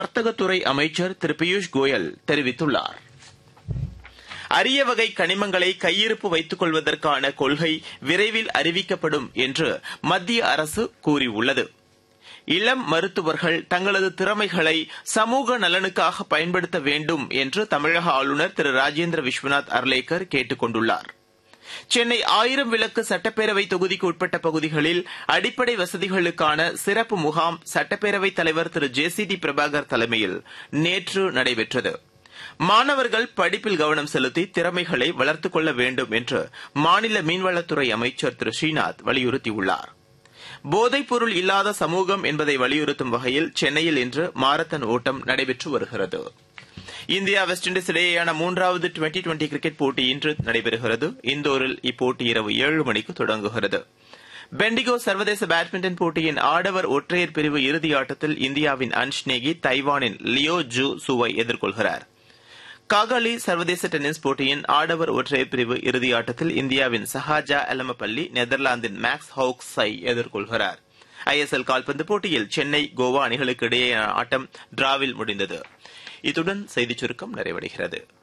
வர்த்தகத்துறை அமைச்சர் திரு பியூஷ் கோயல் தெரிவித்துள்ளார் அரிய வகை கனிமங்களை கையிருப்பு வைத்துக் கொள்வதற்கான கொள்கை விரைவில் அறிவிக்கப்படும் என்று மத்திய அரசு கூறியுள்ளது இளம் மருத்துவர்கள் தங்களது திறமைகளை சமூக நலனுக்காக பயன்படுத்த வேண்டும் என்று தமிழக ஆளுநர் திரு ராஜேந்திர விஸ்வநாத் அர்லேக்கர் கேட்டுக் கொண்டுள்ளார் சென்னை ஆயிரம் விளக்கு சட்டப்பேரவை தொகுதிக்கு உட்பட்ட பகுதிகளில் அடிப்படை வசதிகளுக்கான சிறப்பு முகாம் சட்டப்பேரவைத் தலைவர் Thiru J C T Prabhakar தலைமையில் நேற்று நடைபெற்றது மாணவர்கள் படிப்பில் கவனம் செலுத்தி திறமைகளை வளர்த்துக் கொள்ள வேண்டும் என்று மாநில மீன்வளத்துறை அமைச்சர் திரு ஸ்ரீநாத் வலியுறுத்தியுள்ளார் போதைப்பொருள் இல்லாத சமூகம் என்பதை வலியுறுத்தும் வகையில் சென்னையில் இன்று மாரத்தான் ஓட்டம் நடைபெற்று வருகிறது இந்தியா வெஸ்ட் இண்டீஸ் இடையேயான மூன்றாவது டுவெண்டி டுவெண்டி கிரிக்கெட் போட்டி இன்று நடைபெறுகிறது இந்தோரில் இப்போட்டி இரவு ஏழு மணிக்கு தொடங்குகிறது பெண்டிகோ சர்வதேச பேட்மிண்டன் போட்டியின் ஆடவர் ஒற்றையர் பிரிவு இறுதியாட்டத்தில் இந்தியாவின் அன்ஷ் நேகி தைவானின் லியோ ஜூ சுவை எதிர்கொள்கிறார் காகாலி சர்வதேச டென்னிஸ் போட்டியின் ஆடவர் ஒற்றையர் பிரிவு இறுதியாட்டத்தில் இந்தியாவின் சஹாஜா எலமபள்ளி நெதர்லாந்தின் மேக்ஸ் ஹவுக்ஸை எதிர்கொள்கிறார் ஐஎஸ்எல் கால்பந்து போட்டியில் சென்னை கோவா அணிகளுக்கு இடையேயான ஆட்டம் டிராவில் முடிந்தது இத்துடன் செய்திச் சுருக்கம் நிறைவடைகிறது